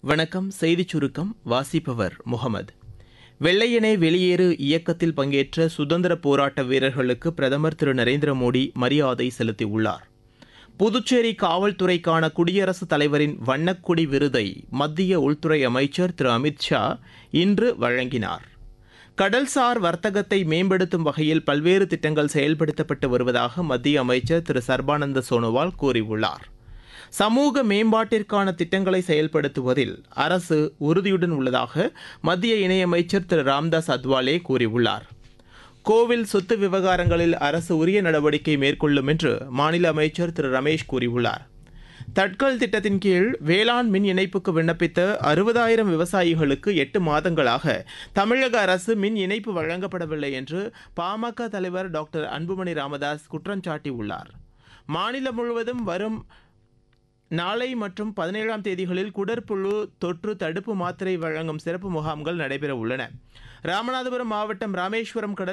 வணக்கம் செய்திச் சுருக்கம் வாசிப்பவர் முகமது வெள்ளையனே வெளியேறு இயக்கத்தில் பங்கேற்ற சுதந்திர போராட்ட வீரர்களுக்கு பிரதமர் திரு நரேந்திர மோடி மரியாதை செலுத்தியுள்ளார் புதுச்சேரி காவல்துறைக்கான குடியரசுத் தலைவரின் வண்ணக்கொடி விருதை மத்திய உள்துறை அமைச்சர் திரு அமித் ஷா இன்று வழங்கினார் கடல்சார் வர்த்தகத்தை மேம்படுத்தும் வகையில் பல்வேறு திட்டங்கள் செயல்படுத்தப்பட்டு வருவதாக மத்திய அமைச்சர் திரு சர்பானந்த சோனோவால் கூறியுள்ளார் சமூக மேம்பாட்டிற்கான திட்டங்களை செயல்படுத்துவதில் அரசு உறுதியுடன் உள்ளதாக மத்திய இணையமைச்சர் திரு ராம்தாஸ் அத்வாலே கூறியுள்ளார் கோவில் சொத்து விவகாரங்களில் அரசு உரிய நடவடிக்கை மேற்கொள்ளும் என்று மாநில அமைச்சர் திரு ரமேஷ் கூறியுள்ளார் தட்கல் திட்டத்தின் கீழ் வேளாண் மின் இணைப்புக்கு விண்ணப்பித்த அறுபதாயிரம் விவசாயிகளுக்கு எட்டு மாதங்களாக தமிழக அரசு மின் இணைப்பு வழங்கப்படவில்லை என்று பாமக தலைவர் டாக்டர் அன்புமணி ராமதாஸ் குற்றம் சாட்டியுள்ளார் மாநிலம் முழுவதும் வரும் நாளை மற்றும் பதினேழாம் தேதிகளில் குடற்புழு தொற்று தடுப்பு மாத்திரை வழங்கும் சிறப்பு முகாம்கள் நடைபெற உள்ளன ராமநாதபுரம் மாவட்டம் ராமேஸ்வரம் கடல்